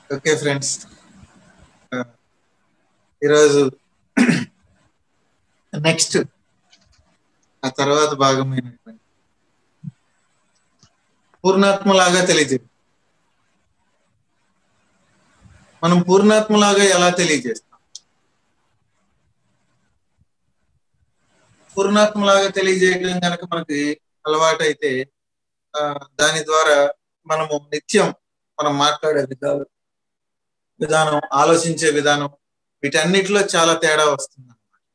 Okay friends ఈరోజు next ఆ తర్వాత భాగమైనటువంటి పూర్ణాత్మలాగా తెలియజే మనం పూర్ణాత్మలాగా ఎలా తెలియజేస్తాం పూర్ణాత్మలాగా తెలియజేయడం కనుక మనకి అలవాటైతే ఆ దాని ద్వారా మనము నిత్యం మనం మాట్లాడే విధానం విధానం ఆలోచించే విధానం వీటన్నిటిలో చాలా తేడా వస్తుంది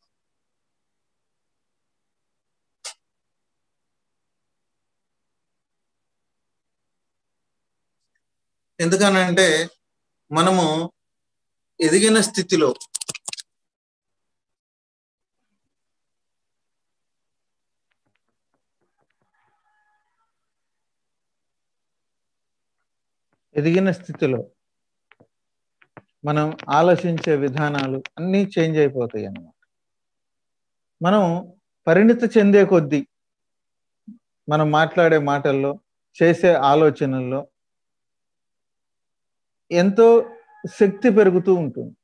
ఎందుకనంటే మనము ఎదిగిన స్థితిలో ఎదిగిన స్థితిలో మనం ఆలోచించే విధానాలు అన్నీ చేంజ్ అయిపోతాయి అన్నమాట మనం పరిణిత చెందే కొద్దీ మనం మాట్లాడే మాటల్లో చేసే ఆలోచనల్లో ఎంతో శక్తి పెరుగుతూ ఉంటుంది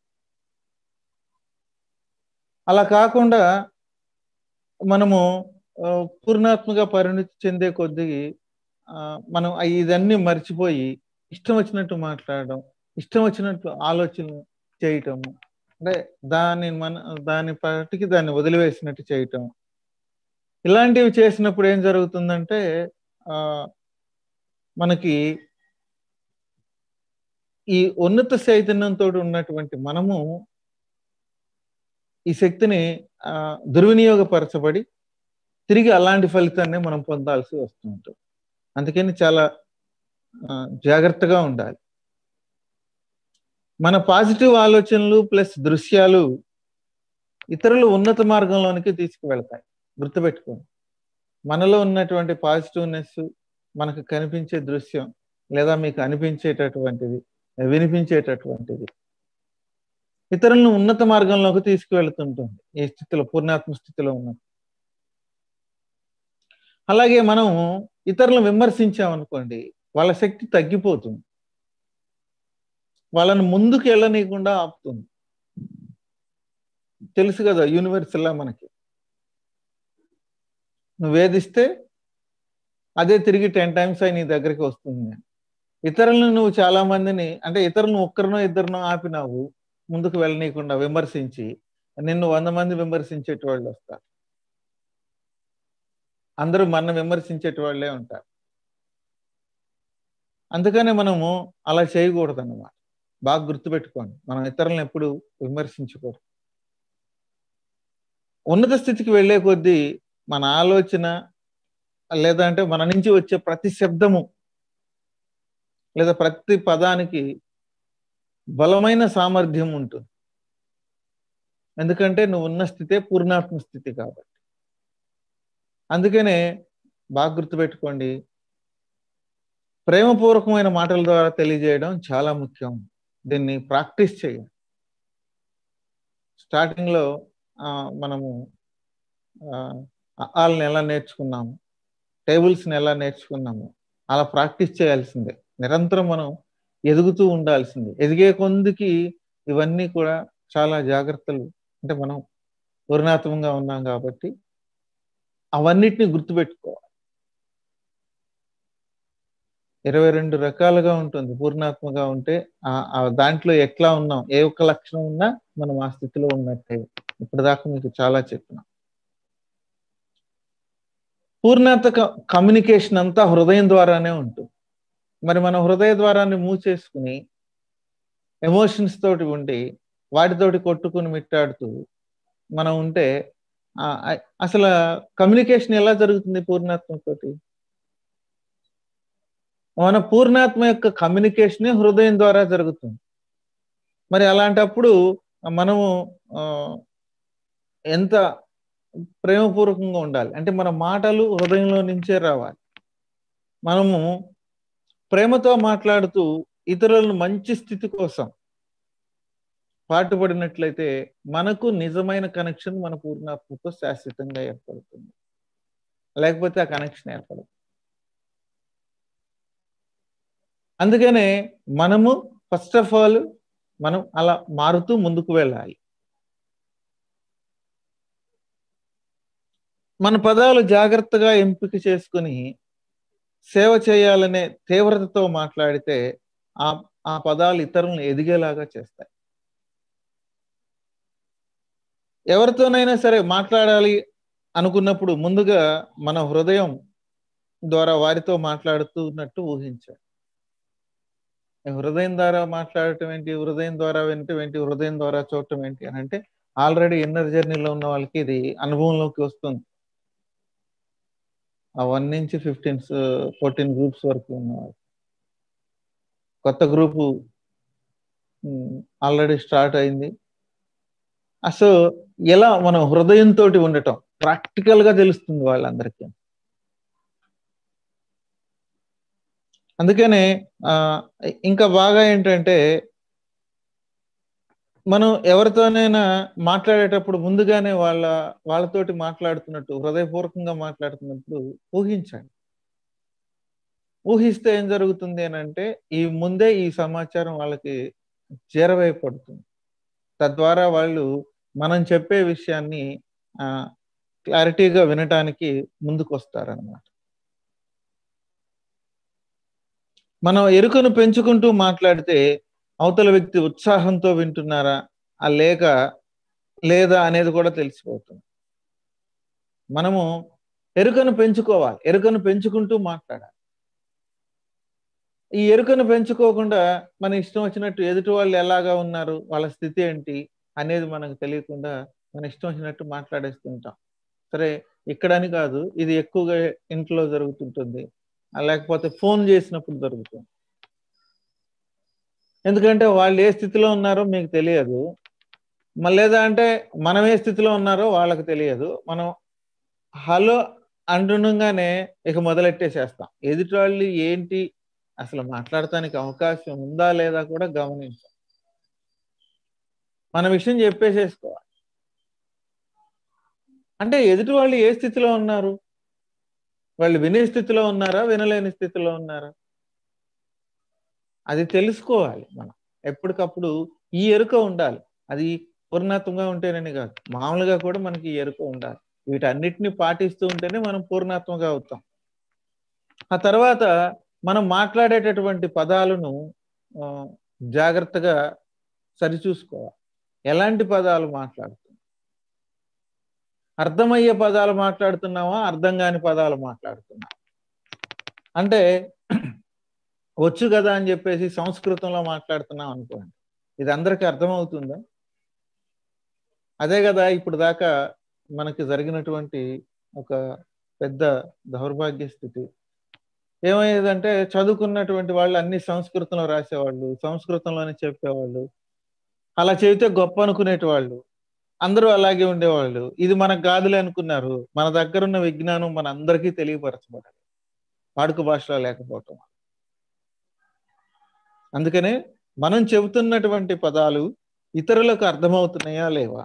అలా కాకుండా మనము పూర్ణాత్మక పరిణితి చెందే కొద్దీ మనం ఇదన్నీ మర్చిపోయి ఇష్టం వచ్చినట్టు మాట్లాడడం ఇష్టం వచ్చినట్టు ఆలోచన చేయటము అంటే దాన్ని మన దాని పటికి దాన్ని వదిలివేసినట్టు చేయటం ఇలాంటివి చేసినప్పుడు ఏం జరుగుతుందంటే ఆ మనకి ఈ ఉన్నత చైతన్యంతో ఉన్నటువంటి మనము ఈ శక్తిని ఆ దుర్వినియోగపరచబడి తిరిగి అలాంటి ఫలితాన్ని మనం పొందాల్సి వస్తుంటుంది అందుకని చాలా జాగ్రత్తగా ఉండాలి మన పాజిటివ్ ఆలోచనలు ప్లస్ దృశ్యాలు ఇతరులు ఉన్నత మార్గంలోనికి తీసుకువెళ్తాయి గుర్తుపెట్టుకోండి మనలో ఉన్నటువంటి పాజిటివ్నెస్ మనకు కనిపించే దృశ్యం లేదా మీకు అనిపించేటటువంటిది వినిపించేటటువంటిది ఇతరులను ఉన్నత మార్గంలోకి తీసుకువెళ్తుంటుంది ఈ స్థితిలో పూర్ణాత్మ స్థితిలో ఉన్న అలాగే మనం ఇతరులను విమర్శించామనుకోండి వాళ్ళ శక్తి తగ్గిపోతుంది వాళ్ళని ముందుకు వెళ్ళనీయకుండా ఆపుతుంది తెలుసు కదా యూనివర్సల్లా మనకి నువ్వు వేధిస్తే అదే తిరిగి టెన్ టైమ్స్ అయి నీ దగ్గరికి వస్తుంది ఇతరులను నువ్వు చాలా మందిని అంటే ఇతరులను ఒక్కరినో ఇద్దరినో ఆపినావు ముందుకు వెళ్ళనీయకుండా విమర్శించి నిన్ను వంద మంది విమర్శించేటి వాళ్ళు వస్తారు అందరూ మన విమర్శించేటి వాళ్ళే ఉంటారు అందుకనే మనము అలా చేయకూడదు అన్నమాట బాగా గుర్తుపెట్టుకోండి మనం ఇతరులను ఎప్పుడు విమర్శించకూడదు ఉన్నత స్థితికి వెళ్లే కొద్దీ మన ఆలోచన లేదంటే మన నుంచి వచ్చే ప్రతి శబ్దము లేదా ప్రతి పదానికి బలమైన సామర్థ్యం ఉంటుంది ఎందుకంటే నువ్వు ఉన్న స్థితే పూర్ణాత్మ స్థితి కాబట్టి అందుకనే బాగా గుర్తుపెట్టుకోండి ప్రేమపూర్వకమైన మాటల ద్వారా తెలియజేయడం చాలా ముఖ్యం దీన్ని ప్రాక్టీస్ చేయండి స్టార్టింగ్లో మనము వాళ్ళని ఎలా నేర్చుకున్నాము టేబుల్స్ని ఎలా నేర్చుకున్నాము అలా ప్రాక్టీస్ చేయాల్సిందే నిరంతరం మనం ఎదుగుతూ ఉండాల్సిందే ఎదిగే కొందికి ఇవన్నీ కూడా చాలా జాగ్రత్తలు అంటే మనం పూర్ణాత్మంగా ఉన్నాం కాబట్టి అవన్నిటిని గుర్తుపెట్టుకోవాలి ఇరవై రెండు రకాలుగా ఉంటుంది పూర్ణాత్మగా ఉంటే ఆ దాంట్లో ఎట్లా ఉన్నాం ఏ ఒక్క లక్షణం ఉన్నా మనం ఆ స్థితిలో ఉన్నట్టే ఇప్పటిదాకా మీకు చాలా చెప్పిన పూర్ణాత్మ కమ్యూనికేషన్ అంతా హృదయం ద్వారానే ఉంటుంది మరి మన హృదయ ద్వారాన్ని మూవ్ చేసుకుని ఎమోషన్స్ తోటి ఉండి వాటితోటి కొట్టుకుని మిట్టాడుతూ మనం ఉంటే అసలు కమ్యూనికేషన్ ఎలా జరుగుతుంది పూర్ణాత్మతోటి మన పూర్ణాత్మ యొక్క కమ్యూనికేషనే హృదయం ద్వారా జరుగుతుంది మరి అలాంటప్పుడు మనము ఎంత ప్రేమపూర్వకంగా ఉండాలి అంటే మన మాటలు హృదయంలో నుంచే రావాలి మనము ప్రేమతో మాట్లాడుతూ ఇతరులను మంచి స్థితి కోసం పాటుపడినట్లయితే మనకు నిజమైన కనెక్షన్ మన పూర్ణాత్మతో శాశ్వతంగా ఏర్పడుతుంది లేకపోతే ఆ కనెక్షన్ ఏర్పడదు అందుకనే మనము ఫస్ట్ ఆఫ్ ఆల్ మనం అలా మారుతూ ముందుకు వెళ్ళాలి మన పదాలు జాగ్రత్తగా ఎంపిక చేసుకుని సేవ చేయాలనే తీవ్రతతో మాట్లాడితే ఆ ఆ పదాలు ఇతరులను ఎదిగేలాగా చేస్తాయి ఎవరితోనైనా సరే మాట్లాడాలి అనుకున్నప్పుడు ముందుగా మన హృదయం ద్వారా వారితో మాట్లాడుతున్నట్టు ఊహించాలి హృదయం ద్వారా మాట్లాడటం ఏంటి హృదయం ద్వారా వినటం ఏంటి హృదయం ద్వారా చూడటం ఏంటి అని అంటే ఆల్రెడీ ఇన్నర్ జర్నీలో ఉన్న వాళ్ళకి ఇది అనుభవంలోకి వస్తుంది ఆ వన్ నుంచి ఫిఫ్టీన్ ఫోర్టీన్ గ్రూప్స్ వరకు ఉన్నవాళ్ళు కొత్త గ్రూపు ఆల్రెడీ స్టార్ట్ అయింది అసలు ఎలా మనం హృదయంతో ఉండటం ప్రాక్టికల్ గా తెలుస్తుంది వాళ్ళందరికీ అందుకనే ఆ ఇంకా బాగా ఏంటంటే మనం ఎవరితోనైనా మాట్లాడేటప్పుడు ముందుగానే వాళ్ళ వాళ్ళతోటి మాట్లాడుతున్నట్టు హృదయపూర్వకంగా మాట్లాడుతున్నప్పుడు ఊహించండి ఊహిస్తే ఏం జరుగుతుంది అని అంటే ఈ ముందే ఈ సమాచారం వాళ్ళకి చేరవేయబడుతుంది తద్వారా వాళ్ళు మనం చెప్పే విషయాన్ని ఆ క్లారిటీగా వినటానికి ముందుకు వస్తారనమాట మనం ఎరుకను పెంచుకుంటూ మాట్లాడితే అవతల వ్యక్తి ఉత్సాహంతో వింటున్నారా ఆ లేక లేదా అనేది కూడా తెలిసిపోతుంది మనము ఎరుకను పెంచుకోవాలి ఎరుకను పెంచుకుంటూ మాట్లాడాలి ఈ ఎరుకను పెంచుకోకుండా మన ఇష్టం వచ్చినట్టు ఎదుటి వాళ్ళు ఎలాగా ఉన్నారు వాళ్ళ స్థితి ఏంటి అనేది మనకు తెలియకుండా మన ఇష్టం వచ్చినట్టు మాట్లాడేస్తుంటాం సరే ఇక్కడని కాదు ఇది ఎక్కువగా ఇంట్లో జరుగుతుంటుంది లేకపోతే ఫోన్ చేసినప్పుడు జరుగుతుంది ఎందుకంటే వాళ్ళు ఏ స్థితిలో ఉన్నారో మీకు తెలియదు లేదా అంటే మనం ఏ స్థితిలో ఉన్నారో వాళ్ళకి తెలియదు మనం హలో అంటుండగానే ఇక మొదలెట్టేసేస్తాం ఎదుటి వాళ్ళు ఏంటి అసలు మాట్లాడటానికి అవకాశం ఉందా లేదా కూడా గమనించాం మన విషయం చెప్పేసేసుకోవాలి అంటే ఎదుటి వాళ్ళు ఏ స్థితిలో ఉన్నారు వాళ్ళు వినే స్థితిలో ఉన్నారా వినలేని స్థితిలో ఉన్నారా అది తెలుసుకోవాలి మనం ఎప్పటికప్పుడు ఈ ఎరుక ఉండాలి అది పూర్ణాత్మంగా ఉంటేనని కాదు మామూలుగా కూడా మనకి ఈ ఎరుక ఉండాలి వీటన్నిటిని పాటిస్తూ ఉంటేనే మనం పూర్ణాత్మగా అవుతాం ఆ తర్వాత మనం మాట్లాడేటటువంటి పదాలను జాగ్రత్తగా సరిచూసుకోవాలి ఎలాంటి పదాలు మాట్లాడుతున్నాం అర్థమయ్యే పదాలు మాట్లాడుతున్నావా అర్థం కాని పదాలు మాట్లాడుతున్నావా అంటే వచ్చు కదా అని చెప్పేసి సంస్కృతంలో మాట్లాడుతున్నాం అనుకోండి ఇది అందరికీ అర్థమవుతుందా అదే కదా ఇప్పుడు దాకా మనకి జరిగినటువంటి ఒక పెద్ద దౌర్భాగ్య స్థితి ఏమయ్యేదంటే చదువుకున్నటువంటి వాళ్ళు అన్ని సంస్కృతంలో రాసేవాళ్ళు సంస్కృతంలోనే చెప్పేవాళ్ళు అలా చెబితే గొప్ప అనుకునేటి వాళ్ళు అందరూ అలాగే ఉండేవాళ్ళు ఇది మనకు కాదులే అనుకున్నారు మన దగ్గర ఉన్న విజ్ఞానం మన అందరికీ తెలియపరచబడాలి వాడుక భాషలో లేకపోవటం అందుకనే మనం చెబుతున్నటువంటి పదాలు ఇతరులకు అర్థమవుతున్నాయా లేవా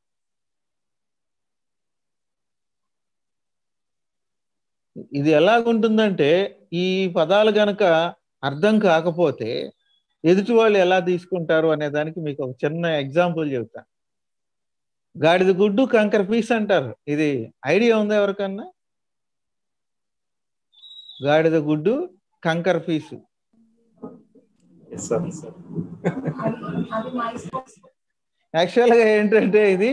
ఇది ఎలాగుంటుందంటే ఈ పదాలు గనక అర్థం కాకపోతే ఎదుటి వాళ్ళు ఎలా తీసుకుంటారు అనే దానికి మీకు ఒక చిన్న ఎగ్జాంపుల్ చెబుతా గాడిద గుడ్డు కంకర పీస్ అంటారు ఇది ఐడియా ఉందా ఎవరికన్నా గాడిద గుడ్డు కంకర పీసు యాక్చువల్గా ఏంటంటే ఇది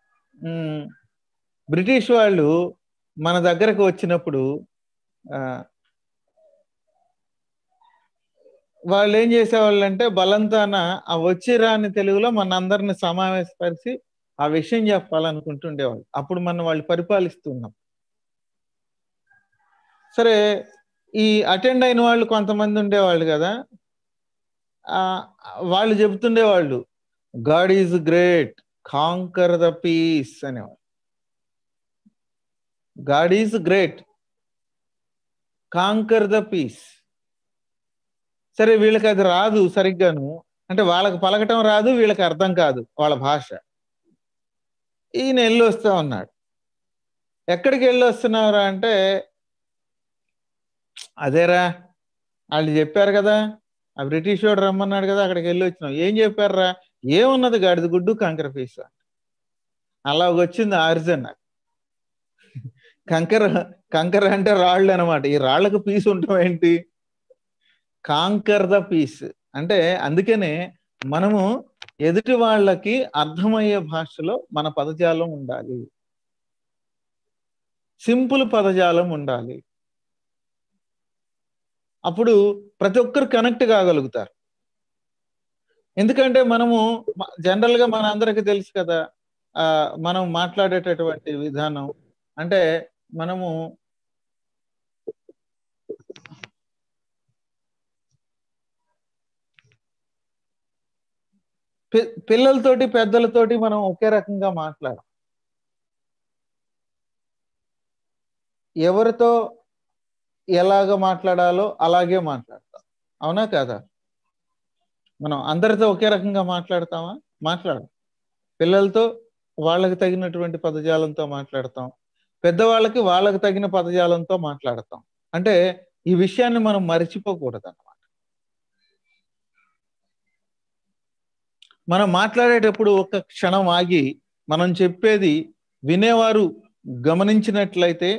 బ్రిటిష్ వాళ్ళు మన దగ్గరకు వచ్చినప్పుడు వాళ్ళు ఏం చేసేవాళ్ళు అంటే బలంతాన ఆ వచ్చి రాని తెలుగులో మన అందరిని సమావేశపరిచి ఆ విషయం చెప్పాలనుకుంటుండేవాళ్ళు అప్పుడు మనం వాళ్ళు పరిపాలిస్తున్నాం సరే ఈ అటెండ్ అయిన వాళ్ళు కొంతమంది ఉండేవాళ్ళు కదా వాళ్ళు చెబుతుండేవాళ్ళు god is great conquer the peace అనేవాళ్ళు god is great conquer the peace సరే వీళ్ళకి అది రాదు సరిగ్గాను అంటే వాళ్ళకి పలకటం రాదు వీళ్ళకి అర్థం కాదు వాళ్ళ భాష ఈయన వెళ్ళి వస్తా ఉన్నాడు ఎక్కడికి వెళ్ళి వస్తున్నావురా అంటే అదేరా వాళ్ళు చెప్పారు కదా ఆ బ్రిటిష్ వాడు రమ్మన్నాడు కదా అక్కడికి వెళ్ళి వచ్చినాం ఏం చెప్పారా ఏమున్నది గాడిద గుడ్డు కంకర పీస్ అలా వచ్చింది ఆరిజన్ కంకర కంకర అంటే రాళ్ళు అనమాట ఈ రాళ్లకు పీస్ ఉండటం ఏంటి కాంకర్ ద పీస్ అంటే అందుకనే మనము ఎదుటి వాళ్ళకి అర్థమయ్యే భాషలో మన పదజాలం ఉండాలి సింపుల్ పదజాలం ఉండాలి అప్పుడు ప్రతి ఒక్కరు కనెక్ట్ కాగలుగుతారు ఎందుకంటే మనము జనరల్ గా మన అందరికి తెలుసు కదా ఆ మనం మాట్లాడేటటువంటి విధానం అంటే మనము పిల్లలతోటి పెద్దలతోటి మనం ఒకే రకంగా మాట్లాడం ఎవరితో ఎలాగ మాట్లాడాలో అలాగే మాట్లాడతాం అవునా కాదా మనం అందరితో ఒకే రకంగా మాట్లాడతామా మాట్లాడం పిల్లలతో వాళ్ళకి తగినటువంటి పదజాలంతో మాట్లాడతాం పెద్దవాళ్ళకి వాళ్ళకి తగిన పదజాలంతో మాట్లాడతాం అంటే ఈ విషయాన్ని మనం మర్చిపోకూడదు అన్నమాట మనం మాట్లాడేటప్పుడు ఒక క్షణం ఆగి మనం చెప్పేది వినేవారు గమనించినట్లయితే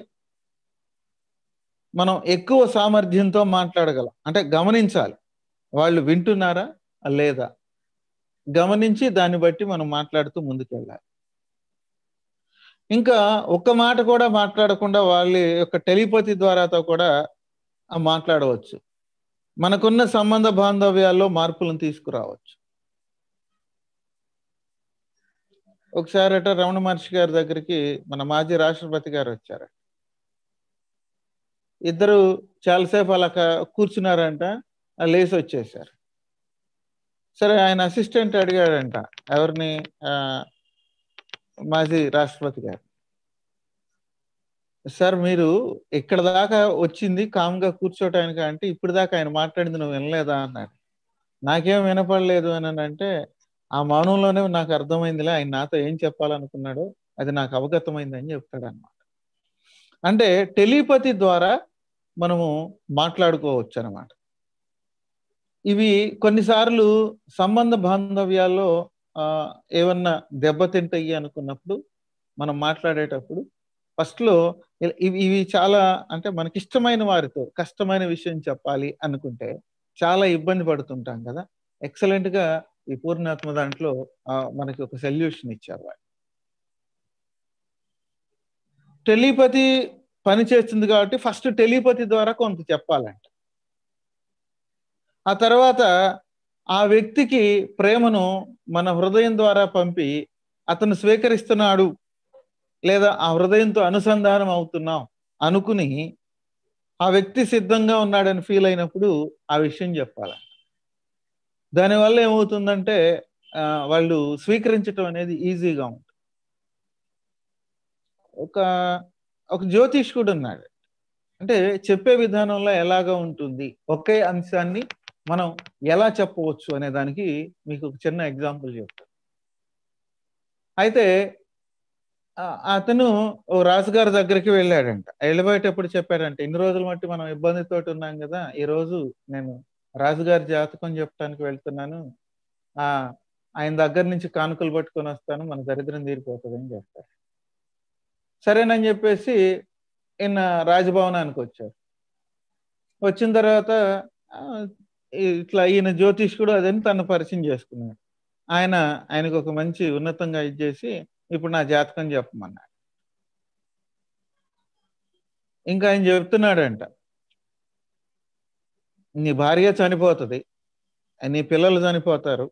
మనం ఎక్కువ సామర్థ్యంతో మాట్లాడగలం అంటే గమనించాలి వాళ్ళు వింటున్నారా లేదా గమనించి దాన్ని బట్టి మనం మాట్లాడుతూ ముందుకెళ్ళాలి ఇంకా ఒక్క మాట కూడా మాట్లాడకుండా వాళ్ళ యొక్క టెలిపతి ద్వారాతో కూడా మాట్లాడవచ్చు మనకున్న సంబంధ బాంధవ్యాల్లో మార్పులను తీసుకురావచ్చు ఒకసారి అట రమణ మహర్షి గారి దగ్గరికి మన మాజీ రాష్ట్రపతి గారు వచ్చారు ఇద్దరు చాలాసేపు అలా కూర్చున్నారంట లేచి వచ్చేసారు సరే ఆయన అసిస్టెంట్ అడిగాడంట ఎవరిని మాజీ రాష్ట్రపతి గారు సార్ మీరు ఇక్కడ దాకా వచ్చింది కామ్గా కూర్చోటానికి అంటే ఇప్పుడు దాకా ఆయన మాట్లాడింది నువ్వు వినలేదా అన్నాడు నాకేం వినపడలేదు అని అంటే ఆ మౌనంలోనే నాకు అర్థమైందిలే ఆయన నాతో ఏం చెప్పాలనుకున్నాడో అది నాకు అవగతమైంది అని చెప్తాడు అనమాట అంటే టెలిపతి ద్వారా మనము మాట్లాడుకోవచ్చు అనమాట ఇవి కొన్నిసార్లు సంబంధ బాంధవ్యాల్లో ఏమన్నా దెబ్బతింటాయి అనుకున్నప్పుడు మనం మాట్లాడేటప్పుడు ఫస్ట్లో ఇవి ఇవి చాలా అంటే మనకి ఇష్టమైన వారితో కష్టమైన విషయం చెప్పాలి అనుకుంటే చాలా ఇబ్బంది పడుతుంటాం కదా ఎక్సలెంట్ గా ఈ పూర్ణాత్మ దాంట్లో మనకి ఒక సొల్యూషన్ ఇచ్చారు వాళ్ళు టెలిపతి పని చేస్తుంది కాబట్టి ఫస్ట్ టెలిపతి ద్వారా కొంత చెప్పాలంట ఆ తర్వాత ఆ వ్యక్తికి ప్రేమను మన హృదయం ద్వారా పంపి అతను స్వీకరిస్తున్నాడు లేదా ఆ హృదయంతో అనుసంధానం అవుతున్నాం అనుకుని ఆ వ్యక్తి సిద్ధంగా ఉన్నాడని ఫీల్ అయినప్పుడు ఆ విషయం చెప్పాలి దానివల్ల ఏమవుతుందంటే వాళ్ళు స్వీకరించడం అనేది ఈజీగా ఉంటుంది ఒక ఒక జ్యోతిష్కుడు ఉన్నాడు అంటే చెప్పే విధానంలో ఎలాగా ఉంటుంది ఒకే అంశాన్ని మనం ఎలా చెప్పవచ్చు అనే దానికి మీకు ఒక చిన్న ఎగ్జాంపుల్ చెప్తాను అయితే అతను ఓ రాజుగారి దగ్గరికి వెళ్ళాడంట వెళ్ళిపోయేటప్పుడు చెప్పాడంట ఇన్ని రోజుల మట్టి మనం ఇబ్బందితో ఉన్నాం కదా ఈ రోజు నేను రాజుగారి జాతకం చెప్పడానికి వెళ్తున్నాను ఆ ఆయన దగ్గర నుంచి కానుకలు పట్టుకొని వస్తాను మన దరిద్రం తీరిపోతుంది అని చెప్తారు సరేనని చెప్పేసి ఈయన రాజభవనానికి వచ్చారు వచ్చిన తర్వాత ఇట్లా ఈయన జ్యోతిష్కుడు అదని తను పరిచయం చేసుకున్నాడు ఆయన ఆయనకు ఒక మంచి ఉన్నతంగా ఇచ్చేసి ఇప్పుడు నా జాతకం చెప్పమన్నాడు ఇంకా ఆయన చెప్తున్నాడంట నీ భార్య చనిపోతుంది నీ పిల్లలు చనిపోతారు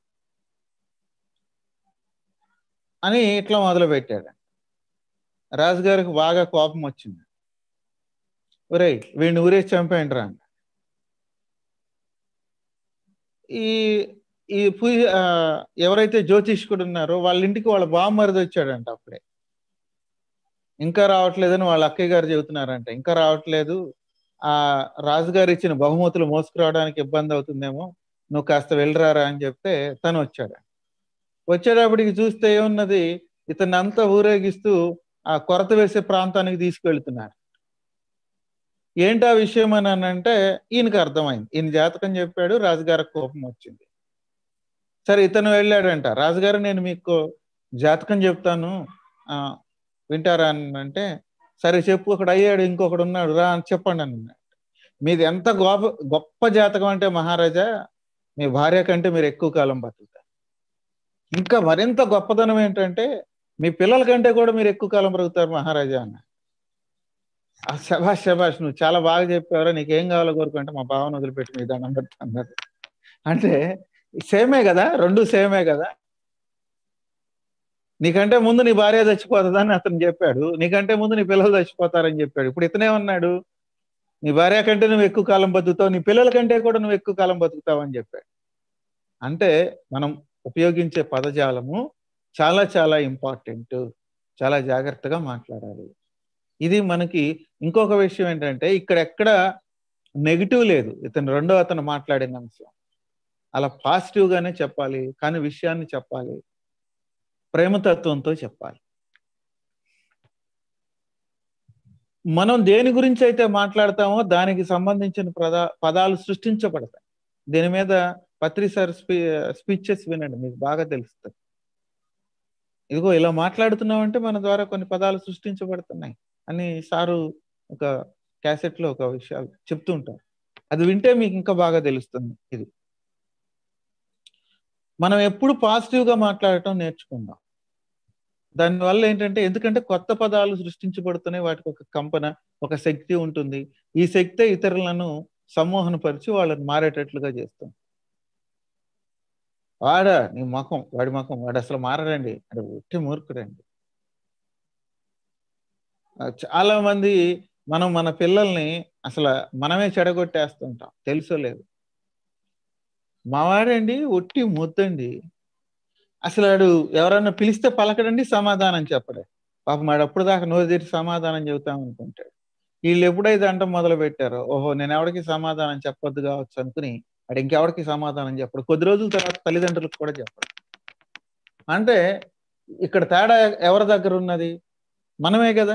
అని ఇట్లా మొదలు పెట్టాడు రాజుగారికి బాగా కోపం వచ్చింది ఒరే వీడిని ఊరేసి చంపేయండి రా ఈ ఈ పూజ ఎవరైతే జ్యోతిష్కుడు ఉన్నారో వాళ్ళ ఇంటికి వాళ్ళ బామ్మరిది వచ్చాడంట అప్పుడే ఇంకా రావట్లేదని వాళ్ళ అక్కయ్య గారు చెబుతున్నారంట ఇంకా రావట్లేదు ఆ రాజుగారు ఇచ్చిన బహుమతులు మోసుకురావడానికి ఇబ్బంది అవుతుందేమో నువ్వు కాస్త వెళ్ళరారా అని చెప్తే తను వచ్చాడు వచ్చేటప్పటికి చూస్తే ఏమున్నది ఇతన్ని అంతా ఊరేగిస్తూ ఆ కొరత వేసే ప్రాంతానికి తీసుకెళ్తున్నారు ఏంటి ఆ విషయం అని అంటే ఈయనకి అర్థమైంది ఈయన జాతకం చెప్పాడు రాజుగారికి కోపం వచ్చింది సరే ఇతను వెళ్ళాడంట రాజుగారు నేను మీకు జాతకం చెప్తాను ఆ, వింటారా అని అంటే సరే చెప్పు ఒకడు అయ్యాడు ఇంకొకడు ఉన్నాడు రా అని చెప్పండి అన్నాడు మీది ఎంత గొప్ప గొప్ప జాతకం అంటే మహారాజా మీ భార్య కంటే మీరు ఎక్కువ కాలం బతుకుతారు ఇంకా మరింత గొప్పదనం ఏంటంటే మీ పిల్లల కంటే కూడా మీరు ఎక్కువ కాలం బ్రతుకుతారు మహారాజా అన్న ఆ శభాష్ శభాష్ నువ్వు చాలా బాగా చెప్పావరా నీకేం కావాలో కోరుకుంటే మా భావన వదిలిపెట్టి మీ దండం పెడతా అన్నారు అంటే సేమే కదా రెండు సేమే కదా నీకంటే ముందు నీ భార్య చచ్చిపోతుందని అతను చెప్పాడు నీకంటే ముందు నీ పిల్లలు చచ్చిపోతారని చెప్పాడు ఇప్పుడు ఇతనే ఉన్నాడు నీ భార్య కంటే నువ్వు ఎక్కువ కాలం బతుకుతావు నీ పిల్లల కంటే కూడా నువ్వు ఎక్కువ కాలం బతుకుతావు అని చెప్పాడు అంటే మనం ఉపయోగించే పదజాలము చాలా చాలా ఇంపార్టెంట్ చాలా జాగ్రత్తగా మాట్లాడాలి ఇది మనకి ఇంకొక విషయం ఏంటంటే ఇక్కడ ఎక్కడ నెగిటివ్ లేదు ఇతను రెండో అతను మాట్లాడిన అంశం అలా పాజిటివ్ గానే చెప్పాలి కానీ విషయాన్ని చెప్పాలి ప్రేమతత్వంతో చెప్పాలి మనం దేని గురించి అయితే మాట్లాడతామో దానికి సంబంధించిన పదా పదాలు సృష్టించబడతాయి దీని మీద పత్రి సార్ స్పీ స్పీచెస్ వినండి మీకు బాగా తెలుస్తుంది ఇదిగో ఇలా మాట్లాడుతున్నామంటే మన ద్వారా కొన్ని పదాలు సృష్టించబడుతున్నాయి అని సారు ఒక క్యాసెట్ లో ఒక విషయాలు చెప్తూ ఉంటారు అది వింటే మీకు ఇంకా బాగా తెలుస్తుంది ఇది మనం ఎప్పుడు పాజిటివ్ గా మాట్లాడటం నేర్చుకుందాం దానివల్ల ఏంటంటే ఎందుకంటే కొత్త పదాలు సృష్టించబడుతున్నాయి వాటికి ఒక కంపన ఒక శక్తి ఉంటుంది ఈ శక్తే ఇతరులను సమ్మోహనపరిచి వాళ్ళని మారేటట్లుగా చేస్తుంది వాడా నీ ముఖం వాడి ముఖం వాడు అసలు మారడండి అంటే ఒట్టి మూర్ఖుడండి చాలా మంది మనం మన పిల్లల్ని అసలు మనమే చెడగొట్టేస్తుంటాం తెలుసో లేదు మావాడండి ఒట్టి ముద్దండి అసలు వాడు ఎవరన్నా పిలిస్తే పలకడండి సమాధానం చెప్పడే పాపం వాడు అప్పుడు దాకా నోరు తెరి సమాధానం చెబుతాం అనుకుంటాడు వీళ్ళు ఎప్పుడైతే అంట మొదలు పెట్టారో ఓహో నేను ఎవరికి సమాధానం చెప్పొద్దు కావచ్చు అనుకుని వాడు ఇంకెవరికి సమాధానం చెప్పడు కొద్ది రోజుల తర్వాత తల్లిదండ్రులకు కూడా చెప్పడు అంటే ఇక్కడ తేడా ఎవరి దగ్గర ఉన్నది మనమే కదా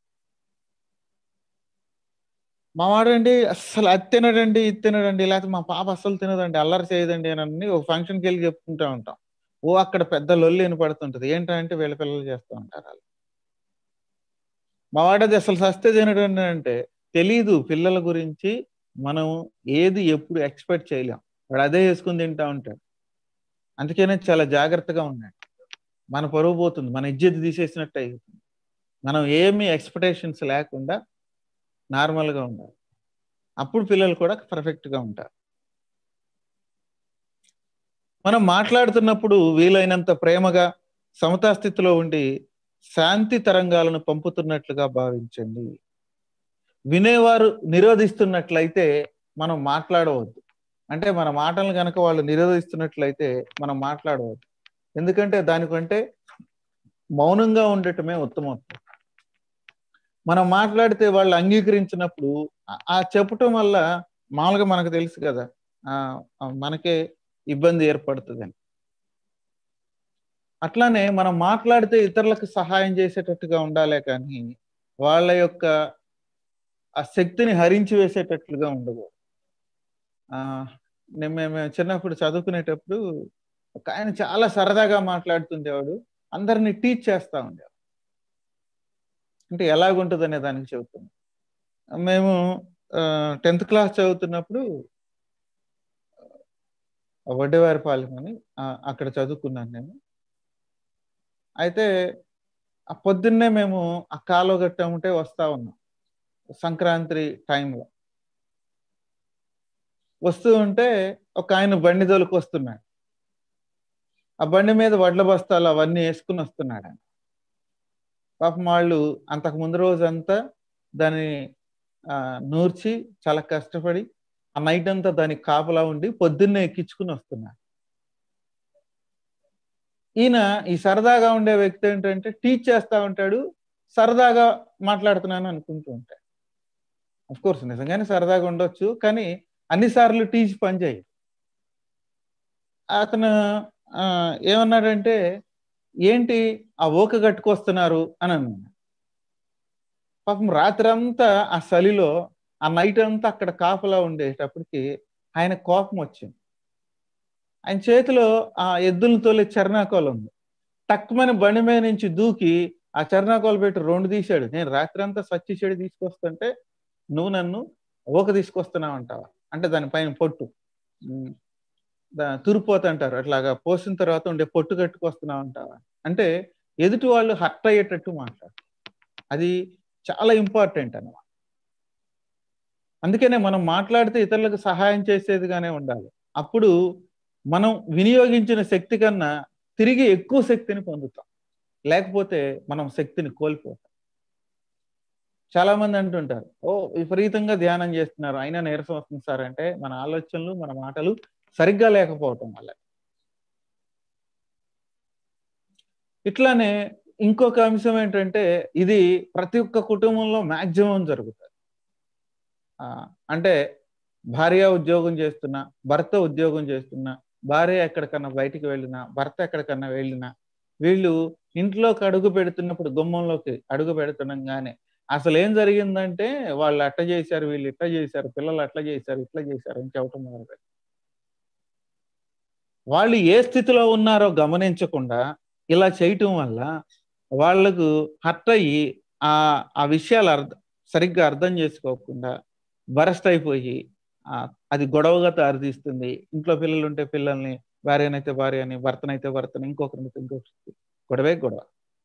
మా వాడండి అస్సలు అది తినడండి ఇది తినడండి లేకపోతే మా పాప అస్సలు తినదండి అల్లరి చేయదండి అని ఒక ఫంక్షన్కి వెళ్ళి చెప్పుకుంటూ ఉంటాం ఓ అక్కడ పెద్ద లొల్లి వినపడుతుంటది ఏంటంటే వీళ్ళ పిల్లలు చేస్తూ ఉంటారు వాళ్ళు మా వాడది అసలు సస్తే తినడండి అంటే తెలీదు పిల్లల గురించి మనం ఏది ఎప్పుడు ఎక్స్పెక్ట్ చేయలేం వాడు అదే వేసుకుని తింటా ఉంటాడు అందుకనే చాలా జాగ్రత్తగా ఉన్నాడు మన పరువు పోతుంది మన ఇజ్జత్ తీసేసినట్టు అవుతుంది మనం ఏమి ఎక్స్పెక్టేషన్స్ లేకుండా నార్మల్గా ఉండాలి అప్పుడు పిల్లలు కూడా పర్ఫెక్ట్గా ఉంటారు మనం మాట్లాడుతున్నప్పుడు వీలైనంత ప్రేమగా సమతా స్థితిలో ఉండి శాంతి తరంగాలను పంపుతున్నట్లుగా భావించండి వినేవారు నిరోధిస్తున్నట్లయితే మనం మాట్లాడవద్దు అంటే మన మాటలు కనుక వాళ్ళు నిరోధిస్తున్నట్లయితే మనం మాట్లాడవద్దు ఎందుకంటే దానికంటే మౌనంగా ఉండటమే ఉత్తమం మనం మాట్లాడితే వాళ్ళు అంగీకరించినప్పుడు ఆ చెప్పటం వల్ల మామూలుగా మనకు తెలుసు కదా ఆ మనకే ఇబ్బంది ఏర్పడుతుందని అట్లానే మనం మాట్లాడితే ఇతరులకు సహాయం చేసేటట్టుగా ఉండాలే కానీ వాళ్ళ యొక్క ఆ శక్తిని హరించి వేసేటట్లుగా ఉండదు ఆ నేను మేము చిన్నప్పుడు చదువుకునేటప్పుడు ఒక ఆయన చాలా సరదాగా మాట్లాడుతుండేవాడు అందరినీ టీచ్ చేస్తూ ఉండేవాడు అంటే ఎలాగుంటుంది అనే దానికి చెబుతాం మేము టెన్త్ క్లాస్ చదువుతున్నప్పుడు వడ్డేవారిపాలెం అని అక్కడ చదువుకున్నాను నేను అయితే ఆ పొద్దున్నే మేము ఆ కాలో గట్ట ఉంటే వస్తా ఉన్నాం సంక్రాంతి టైంలో వస్తూ ఉంటే ఒక ఆయన బండి దొలకు వస్తున్నాడు ఆ బండి మీద వడ్ల బస్తాలు అవన్నీ వేసుకుని వస్తున్నాడు ఆయన పాపం వాళ్ళు అంతకు ముందు రోజంతా దాన్ని నూర్చి చాలా కష్టపడి ఆ నైట్ అంతా దానికి కాపలా ఉండి పొద్దున్నే ఎక్కించుకుని వస్తున్నాడు ఈయన ఈ సరదాగా ఉండే వ్యక్తి ఏంటంటే టీచ్ చేస్తా ఉంటాడు సరదాగా మాట్లాడుతున్నాను అనుకుంటూ ఉంటాడు అఫ్ కోర్స్ నిజంగానే సరదాగా ఉండొచ్చు కానీ అన్నిసార్లు టీచ్ పనిచేయి అతను ఏమన్నాడంటే ఏంటి ఆ ఓక కట్టుకొస్తున్నారు అని అన్నాడు పాపం రాత్రంతా ఆ చలిలో ఆ నైట్ అంతా అక్కడ కాపలా ఉండేటప్పటికి ఆయన కోపం వచ్చింది ఆయన చేతిలో ఆ ఎద్దులను తోలే చర్నాకోలు ఉంది టక్కుమని బండి మీద నుంచి దూకి ఆ చర్నాకోలు పెట్టి రెండు తీశాడు నేను రాత్రి అంతా సచ్చి చెడు తీసుకొస్తుంటే నువ్వు నన్ను ఓక తీసుకొస్తున్నావు అంటావా అంటే దానిపైన పొట్టు ఉమ్, దా- తురిపోత అంటారు అట్లాగా పోసిన తర్వాత ఉండే పొట్టు కట్టుకొస్తున్నావు అంటావా అంటే ఎదుటి వాళ్ళు హర్ట్ అయ్యేటట్టు మాట్లాడు అది చాలా ఇంపార్టెంట్ అన్నమాట అందుకనే మనం మాట్లాడితే ఇతరులకు సహాయం చేసేదిగానే ఉండాలి అప్పుడు మనం వినియోగించిన శక్తి కన్నా తిరిగి ఎక్కువ శక్తిని పొందుతాం లేకపోతే మనం శక్తిని కోల్పోతాం చాలా మంది అంటుంటారు ఓ విపరీతంగా ధ్యానం చేస్తున్నారు అయినా నీరసం వస్తుంది సార్ అంటే మన ఆలోచనలు మన మాటలు సరిగ్గా లేకపోవటం వల్ల ఇట్లానే ఇంకొక అంశం ఏంటంటే ఇది ప్రతి ఒక్క కుటుంబంలో మాక్సిమం జరుగుతుంది ఆ, అంటే భార్య ఉద్యోగం చేస్తున్నా భర్త ఉద్యోగం చేస్తున్నా భార్య ఎక్కడికన్నా బయటికి వెళ్ళినా భర్త ఎక్కడికన్నా వెళ్ళినా వీళ్ళు ఇంట్లోకి అడుగు పెడుతున్నప్పుడు గుమ్మంలోకి అడుగు పెడుతుండగానే అసలు ఏం జరిగిందంటే వాళ్ళు అట్ట చేశారు వీళ్ళు ఇట్లా చేశారు పిల్లలు అట్లా చేశారు ఇట్లా చేశారు అని చెప్పటం మొదలు వాళ్ళు ఏ స్థితిలో ఉన్నారో గమనించకుండా ఇలా చేయటం వల్ల వాళ్ళకు హర్ట్ అయ్యి ఆ ఆ విషయాలు అర్థం సరిగ్గా అర్థం చేసుకోకుండా బరస్ట్ అయిపోయి ఆ, అది గొడవగా దారితీస్తుంది ఇంట్లో పిల్లలు ఉంటే పిల్లల్ని భార్యనైతే భార్యని భర్తనైతే భర్తని ఇంకొకరినైతే ఇంకొకరికి గొడవే గొడవ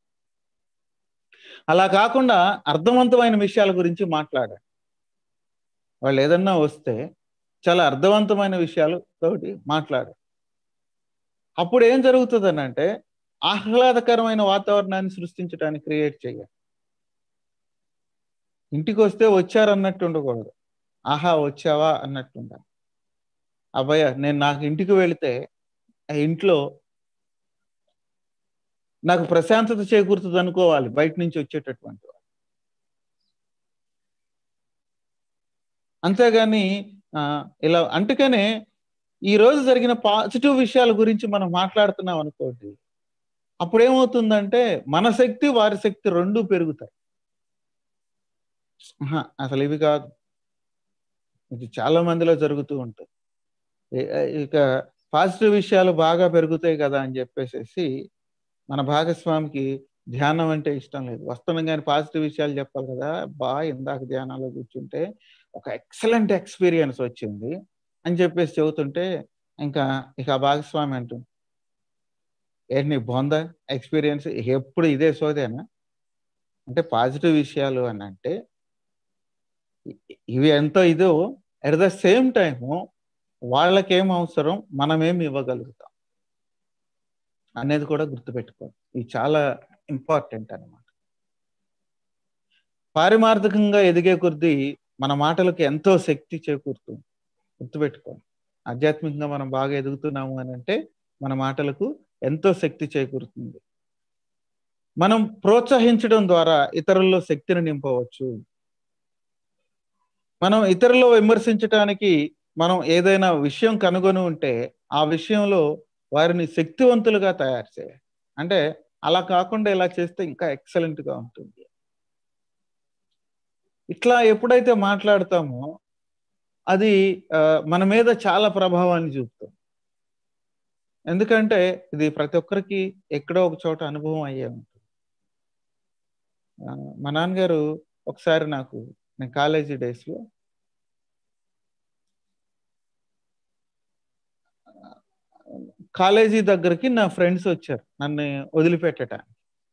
అలా కాకుండా అర్థవంతమైన విషయాల గురించి మాట్లాడాలి వాళ్ళు ఏదన్నా వస్తే చాలా అర్థవంతమైన విషయాలు తోటి మాట్లాడాలి అప్పుడు ఏం జరుగుతుంది అంటే ఆహ్లాదకరమైన వాతావరణాన్ని సృష్టించడానికి క్రియేట్ చేయాలి ఇంటికి వస్తే వచ్చారన్నట్టు ఉండకూడదు ఆహా వచ్చావా అన్నట్టు ఉండాలి అబ్బాయ నేను నాకు ఇంటికి వెళితే ఆ ఇంట్లో నాకు ప్రశాంతత చేకూరుతుంది అనుకోవాలి బయట నుంచి వచ్చేటటువంటి వాడు. అంతేగాని ఆ, ఇలా అందుకనే ఈ రోజు జరిగిన పాజిటివ్ విషయాల గురించి మనం మాట్లాడుతున్నాం అనుకోండి అప్పుడు ఏమవుతుందంటే మన శక్తి వారి శక్తి రెండు పెరుగుతాయి ఆహా, అసలు ఇవి కాదు ఇది చాలా మందిలో జరుగుతూ ఉంటుంది ఇ- ఇక పాజిటివ్ విషయాలు బాగా పెరుగుతాయి కదా అని చెప్పేసి మన భాగస్వామికి ధ్యానం అంటే ఇష్టం లేదు వస్తున్నాం కానీ పాజిటివ్ విషయాలు చెప్పాలి కదా బా ఇందాక ధ్యానాల్లో కూర్చుంటే ఒక ఎక్సలెంట్ ఎక్స్పీరియన్స్ వచ్చింది అని చెప్పేసి చెబుతుంటే ఇంకా ఇక ఆ భాగస్వామి అంటుంది ఏంటి నీ బొందా ఎక్స్పీరియన్స్ ఎప్పుడు ఇదే సోదేనా అంటే పాజిటివ్ విషయాలు అని అంటే ఇ- ఇవి ఎంతో ఇదో అట్ ద సేమ్ టైము వాళ్ళకేం అవసరం మనమేం ఇవ్వగలుగుతాం అనేది కూడా గుర్తుపెట్టుకోవాలి ఇది చాలా ఇంపార్టెంట్ అన్నమాట పారిమార్థికంగా ఎదిగే కొద్దీ మన మాటలకు ఎంతో శక్తి చేకూరుతుంది గుర్తుపెట్టుకోవాలి ఆధ్యాత్మికంగా మనం బాగా ఎదుగుతున్నాము అని అంటే మన మాటలకు ఎంతో శక్తి చేకూరుతుంది మనం ప్రోత్సహించడం ద్వారా ఇతరుల్లో శక్తిని నింపవచ్చు మనం ఇతరులు విమర్శించటానికి మనం ఏదైనా విషయం కనుగొని ఉంటే ఆ విషయంలో వారిని శక్తివంతులుగా తయారు చేయాలి అంటే అలా కాకుండా ఇలా చేస్తే ఇంకా ఎక్సలెంట్ గా ఉంటుంది ఇట్లా ఎప్పుడైతే మాట్లాడతామో అది ఆ, మన మీద చాలా ప్రభావాన్ని చూపుతుంది ఎందుకంటే ఇది ప్రతి ఒక్కరికి ఎక్కడో ఒక చోట అనుభవం అయ్యే ఉంటుంది ఆ, మా నాన్నగారు ఒకసారి నాకు నేను కాలేజీ డేస్ లో కాలేజీ దగ్గరికి నా ఫ్రెండ్స్ వచ్చారు నన్ను వదిలిపెట్టడానికి